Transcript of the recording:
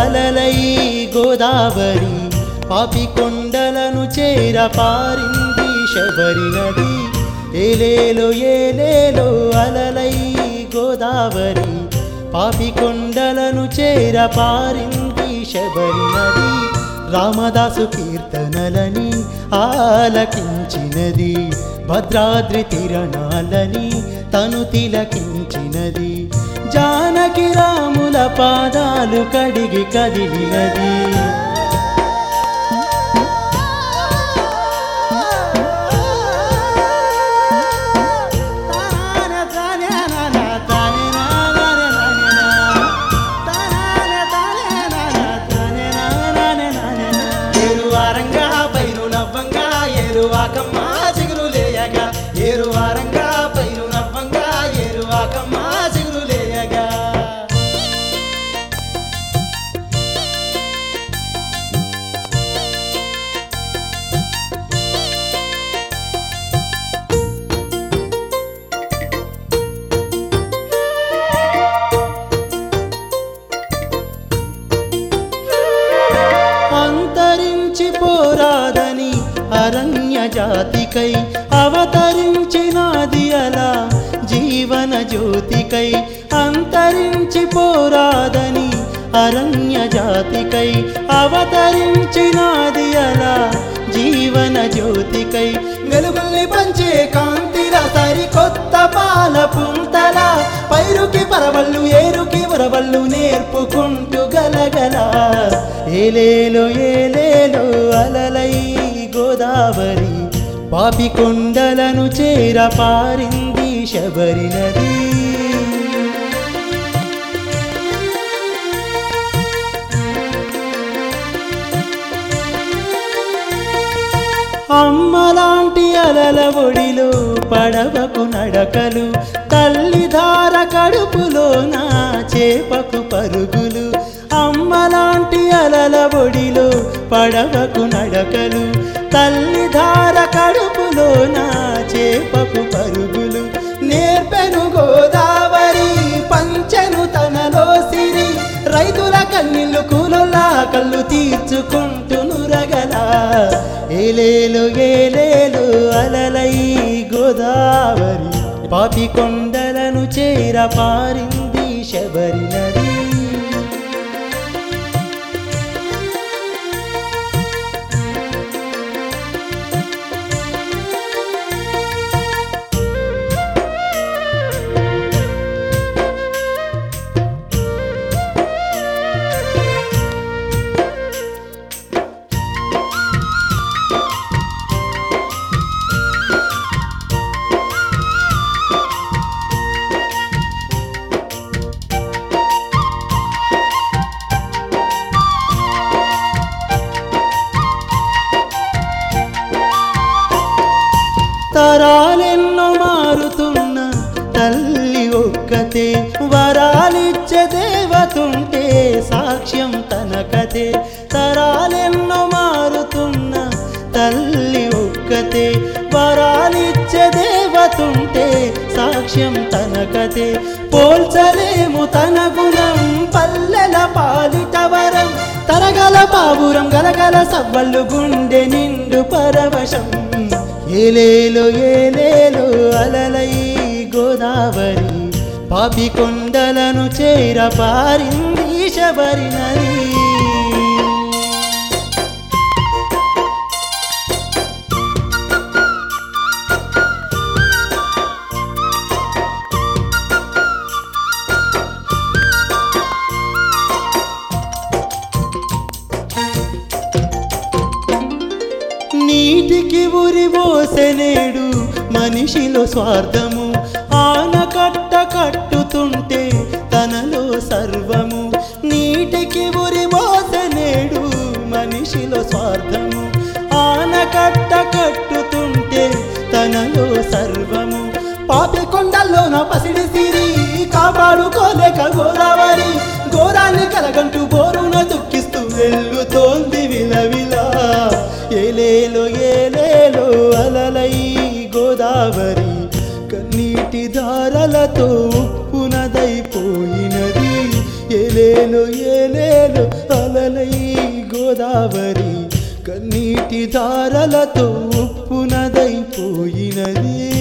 అలలై గోదావరి పాపి కొండలను చేర పారింది శబరి నది ఏలేలో ఏలేలో అలలై గోదావరి పాపి కొండలను చేర పారింది శబరి నది రామదాసు కీర్తనలని ఆలకించినది భద్రాద్రి తిరణాలని తను తిలకించినది జానకి రాముల పాదాలు కడిగి కదిలినది ఏరువారంగా పైరు నవ్వంగా ఏరువాకమ్మ చిగురు లేయగా ఏరువారంగా పైరు నవ్వంగా ఏరువాకమ్మ చిగురు లేయగా అంతరించి పోరాదని అరణ్య జాతికై అవతరించినాది అలా జీవన జ్యోతికై అంతరించి పోరాదని అరణ్య జాతికై అవతరించినాది అలా జీవన జ్యోతికై వెలుగుల్ని పంచే కాంతిర సరికొత్త పాల పుంతల పైరుకి పరవళ్ళు ఏరుకి ఉరవళ్ళు నేర్పుకుంటూ గలగల ఏలేలో ఏలేలో అలలై గోదావరి పాపి కొండలను చేర పారింది శబరి నది అమ్మలాంటి అలల ఒడిలో పడవకు నడకలు తల్లిధార కడుపులో నా చేపకు పరుగులు అమ్మలాంటి అలల ఒడిలో పడవకు నడకలు తల్లిధార కడుపులో నా చేపకు పరుగులు నేర్పెను గోదావరి పంచెను తనలో సిరి రైతుల కన్నీళ్లు కూలొల్లా కళ్ళు తీర్చుకుంటును రగల ఏలేలు ఏలేలు అలలై గోదావరి పాపి కొండలను చేర పారింది శబరి నది తరాలెన్నో మారుతున్న తల్లి ఒక్కతే వరాలిచ్చే దేవతుంటే సాక్ష్యం తనకతే తరాలెన్నో మారుతున్న తల్లి ఒక్కతే వరాలిచ్చే దేవతుంటే సాక్ష్యం తనకతే పోల్చలేము తన గుణం పల్లెల పాలిట వరం తరగల పావురం గలగల సవ్వళ్ళు గుండె నిండు పరవశం ఏలేలో ఏలేలో అలలై గోదావరి పాపి కొండలను చేర పారింది శబరి నది నీటికి ఉరి పోసెనేడు మనిషిలో స్వార్థము ఆనకట్ట కట్టుతుంటే తనలో సర్వము నీటికి ఉరి పోసెనేడు మనిషిలో స్వార్థము ఆనకట్ట కట్టుతుంటే తనలో సర్వము పాపి కొండల్లోన పసిడి సిరి కాపాడుకోలేక గోదావరి ఘోరాన్ని కలగంటూ బోరున దుఃఖిస్తూ వెళ్ళుతోంది విలవిలా ఏలేలో ఏలేలో అలలై గోదావరి కన్నీటి దారలతో ఉప్పునదైపోయినది ఏలేలో ఏలేలో అలలై గోదావరి కన్నీటి దారలతో ఉప్పునదైపోయినది